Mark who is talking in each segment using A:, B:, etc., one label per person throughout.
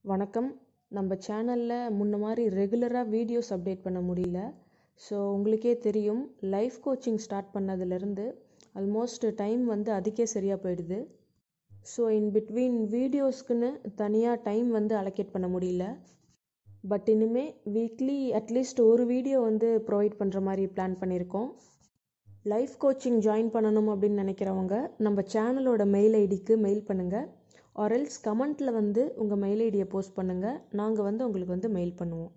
A: வணக்கம் நம்ம சேனலில் முன்ன மாதிரி ரெகுலராக வீடியோஸ் அப்டேட் பண்ண முடியல ஸோ உங்களுக்கே தெரியும் லைஃப் கோச்சிங் ஸ்டார்ட் பண்ணதுலேருந்து ஆல்மோஸ்ட் டைம் வந்து அதுக்கே சரியாக போயிடுது ஸோ இன் பிட்வீன் வீடியோஸ்க்குன்னு தனியாக டைம் வந்து அலோகேட் பண்ண முடியல பட் இனிமே வீக்லி அட்லீஸ்ட் ஒரு வீடியோ வந்து ப்ரொவைட் பண்ணுற மாதிரி பிளான் பண்ணியிருக்கோம் லைஃப் கோச்சிங் ஜாயின் பண்ணணும் அப்படின்னு நினைக்கிறவங்க நம்ம சேனலோட மெயில் ஐடிக்கு மெயில் பண்ணுங்கள் ஆர்எல்ஸ் கமெண்ட்டில் வந்து உங்கள் மெயில் ஐடியை போஸ்ட் பண்ணுங்கள் நாங்கள் வந்து உங்களுக்கு வந்து மெயில் பண்ணுவோம்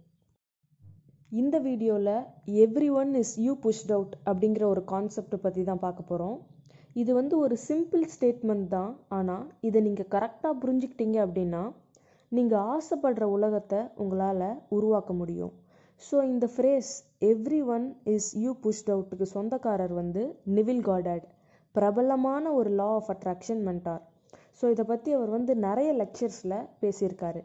A: இந்த வீடியோவில் every one is you pushed out அப்படிங்கிற ஒரு கான்செப்டை பற்றி தான் பார்க்க போகிறோம் இது வந்து ஒரு சிம்பிள் ஸ்டேட்மெண்ட் தான் ஆனால் இதை நீங்கள் கரெக்டாக புரிஞ்சுக்கிட்டீங்க அப்படின்னா நீங்கள் ஆசைப்படுற உலகத்தை உங்களால் உருவாக்க முடியும் ஸோ இந்த phrase every one is you pushed அவுட்டுக்கு சொந்தக்காரர் வந்து நிவில் காடாட் பிரபலமான ஒரு law of attraction mentor so இதை பற்றி அவர் வந்து நிறைய லெக்சர்ஸில் பேசியிருக்காரு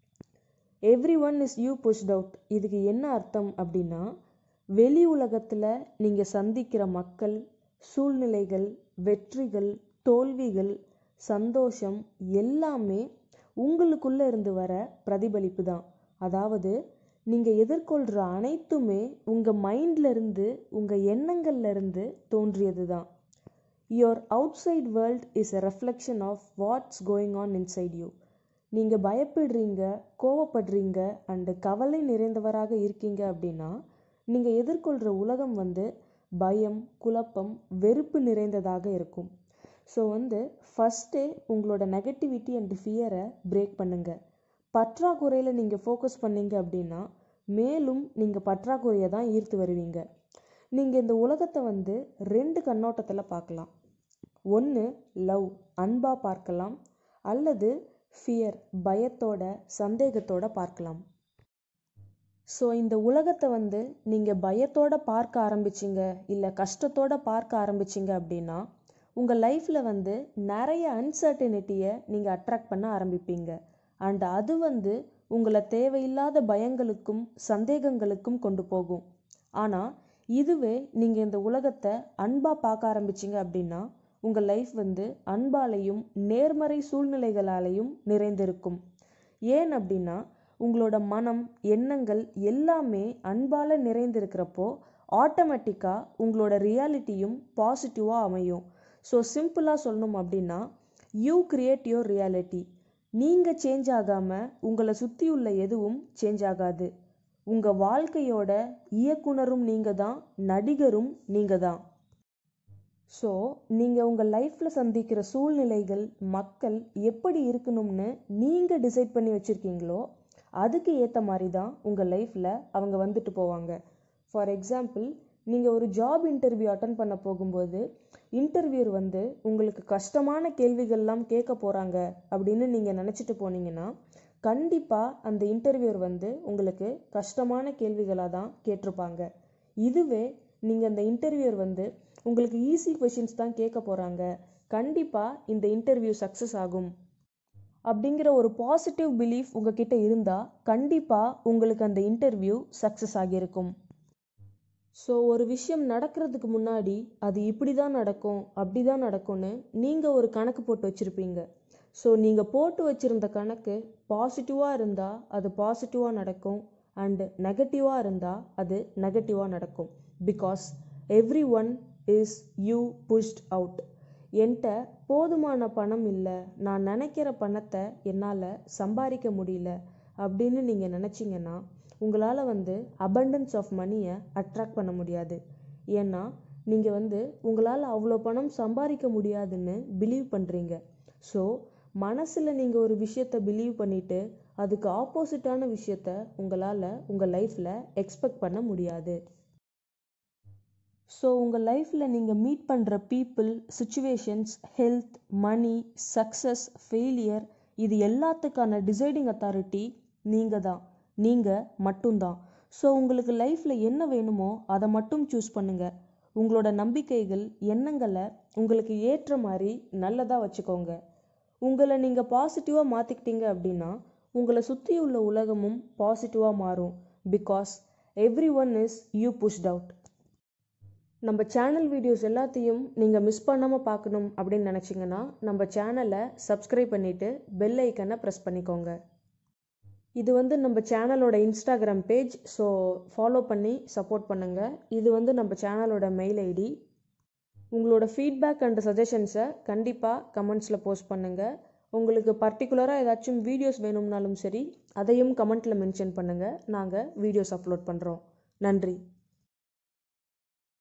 A: every one is you pushed out இதுக்கு என்ன அர்த்தம் அப்படின்னா வெளி உலகத்தில் நீங்கள் சந்திக்கிற மக்கள் சூழ்நிலைகள் வெற்றிகள் தோல்விகள் சந்தோஷம் எல்லாமே உங்களுக்குள்ளே இருந்து வர பிரதிபலிப்பு தான் அதாவது நீங்கள் எதிர்கொள்கிற அனைத்துமே உங்கள் மைண்ட்லேருந்து உங்கள் எண்ணங்கள்லேருந்து தோன்றியது தான் your outside world is a reflection of what's going on inside you நீங்கள் பயப்படுறீங்க கோவப்படுறீங்க அண்டு கவலை நிறைந்தவராக இருக்கீங்க அப்படின்னா நீங்கள் எதிர்கொள்கிற உலகம் வந்து பயம் குழப்பம் வெறுப்பு நிறைந்ததாக இருக்கும் ஸோ வந்து ஃபஸ்ட்டே உங்களோட நெகட்டிவிட்டி அண்ட் ஃபியரை பிரேக் பண்ணுங்கள் பற்றாக்குறையில் நீங்கள் ஃபோக்கஸ் பண்ணீங்க அப்படின்னா மேலும் நீங்கள் பற்றாக்குறையை தான் ஈர்த்து வருவீங்க நீங்கள் இந்த உலகத்தை வந்து ரெண்டு கண்ணோட்டத்தில் பார்க்கலாம் ஒன்று லவ் அன்பாக பார்க்கலாம் அல்லது ஃபியர் பயத்தோட சந்தேகத்தோட பார்க்கலாம் ஸோ இந்த உலகத்தை வந்து நீங்கள் பயத்தோட பார்க்க ஆரம்பிச்சிங்க இல்லை கஷ்டத்தோட பார்க்க ஆரம்பிச்சிங்க அப்படின்னா உங்கள் லைஃப்பில் வந்து நிறைய அன்சர்டினிட்டியை நீங்கள் அட்ராக்ட் பண்ண ஆரம்பிப்பீங்க அண்ட் அது வந்து உங்களை தேவையில்லாத பயங்களுக்கும் சந்தேகங்களுக்கும் கொண்டு போகும் ஆனால் இதுவே நீங்கள் இந்த உலகத்தை அன்பாக பார்க்க ஆரம்பிச்சிங்க அப்படின்னா உங்கள் லைஃப் வந்து அன்பாலையும் நேர்மறை சூழ்நிலைகளாலையும் நிறைந்திருக்கும் ஏன் அப்படின்னா உங்களோட மனம் எண்ணங்கள் எல்லாமே அன்பால் நிறைந்திருக்கிறப்போ ஆட்டோமேட்டிக்காக உங்களோட ரியாலிட்டியும் பாசிட்டிவாக அமையும் ஸோ சிம்பிளாக சொல்லணும் அப்படின்னா யூ கிரியேட் யோர் ரியாலிட்டி நீங்கள் சேஞ்ச் ஆகாமல் உங்களை சுற்றி உள்ள எதுவும் சேஞ்ச் ஆகாது உங்கள் வாழ்க்கையோட இயக்குனரும் நீங்கள் தான் நடிகரும் நீங்கள் தான் ஸோ நீங்கள் உங்கள் லைஃப்பில் சந்திக்கிற சூழ்நிலைகள் மக்கள் எப்படி இருக்கணும்னு நீங்கள் டிசைட் பண்ணி வச்சுருக்கீங்களோ அதுக்கு ஏற்ற மாதிரி தான் உங்கள் லைஃப்பில் அவங்க வந்துட்டு போவாங்க ஃபார் எக்ஸாம்பிள் நீங்கள் ஒரு ஜாப் இன்டர்வியூ அட்டன் பண்ண போகும்போது இன்டர்வியூர் வந்து உங்களுக்கு கஷ்டமான கேள்விகள்லாம் கேட்க போகிறாங்க அப்படின்னு நீங்கள் நினச்சிட்டு போனீங்கன்னா கண்டிப்பாக அந்த இன்டர்வியூர் வந்து உங்களுக்கு கஷ்டமான கேள்விகளாக தான் கேட்டிருப்பாங்க இதுவே நீங்கள் அந்த இன்டர்வியூர் வந்து உங்களுக்கு ஈஸி கொஷின்ஸ் தான் கேட்க போகிறாங்க கண்டிப்பாக இந்த இன்டர்வியூ சக்ஸஸ் ஆகும் அப்படிங்கிற ஒரு பாசிட்டிவ் பிலீஃப் உங்ககிட்ட இருந்தால் கண்டிப்பாக உங்களுக்கு அந்த இன்டர்வியூ சக்ஸஸ் ஆகியிருக்கும் ஸோ ஒரு விஷயம் நடக்கிறதுக்கு முன்னாடி அது இப்படி தான் நடக்கும் அப்படி தான் நடக்கும்னு நீங்கள் ஒரு கணக்கு போட்டு வச்சுருப்பீங்க ஸோ நீங்கள் போட்டு வச்சுருந்த கணக்கு பாசிட்டிவாக இருந்தால் அது பாசிட்டிவாக நடக்கும் அண்டு நெகட்டிவாக இருந்தால் அது நெகட்டிவாக நடக்கும் because every one is you pushed out என்கிட்ட போதுமான பணம் இல்லை நான் நினைக்கிற பணத்தை என்னால் சம்பாதிக்க முடியல அப்படின்னு நீங்கள் நினச்சிங்கன்னா உங்களால் வந்து அபண்டன்ஸ் ஆஃப் மணியை அட்ராக்ட் பண்ண முடியாது ஏன்னா நீங்கள் வந்து உங்களால் அவ்வளோ பணம் சம்பாதிக்க முடியாதுன்னு பிலீவ் பண்ணுறீங்க ஸோ மனசில் நீங்கள் ஒரு விஷயத்தை பிலீவ் பண்ணிவிட்டு அதுக்கு ஆப்போசிட்டான விஷயத்த உங்களால் உங்கள் லைஃப்பில் எக்ஸ்பெக்ட் பண்ண முடியாது ஸோ உங்கள் லைஃப்பில் நீங்கள் மீட் பண்ணுற people situations health money success failure இது எல்லாத்துக்கான டிசைடிங் அத்தாரிட்டி நீங்கள் தான் நீங்கள் மட்டும்தான் ஸோ உங்களுக்கு லைஃப்பில் என்ன வேணுமோ அதை மட்டும் சூஸ் பண்ணுங்கள் உங்களோட நம்பிக்கைகள் எண்ணங்களை உங்களுக்கு ஏற்ற மாதிரி நல்லதாக வச்சுக்கோங்க உங்களை நீங்கள் பாசிட்டிவாக மாற்றிக்கிட்டீங்க அப்படின்னா உங்களை சுற்றி உள்ள உலகமும் பாசிட்டிவாக மாறும் because every one is you pushed out நம்ம சேனல் வீடியோஸ் எல்லாத்தையும் நீங்கள் மிஸ் பண்ணாமல் பார்க்கணும் அப்படின்னு நினச்சிங்கன்னா நம்ம சேனலை சப்ஸ்கிரைப் பண்ணிவிட்டு பெல் ஐக்கனை ப்ரெஸ் பண்ணிக்கோங்க இது வந்து நம்ம சேனலோட இன்ஸ்டாகிராம் பேஜ் ஸோ ஃபாலோ பண்ணி சப்போர்ட் பண்ணுங்கள் இது வந்து நம்ம சேனலோட மெயில் ஐடி உங்களோட ஃபீட்பேக் அண்ட் சஜஷன்ஸை கண்டிப்பாக கமெண்ட்ஸில் போஸ்ட் பண்ணுங்கள் உங்களுக்கு பர்டிகுலராக ஏதாச்சும் வீடியோஸ் வேணும்னாலும் சரி அதையும் கமெண்ட்டில் மென்ஷன் பண்ணுங்கள் நாங்கள் வீடியோஸ் அப்லோட் பண்ணுறோம் நன்றி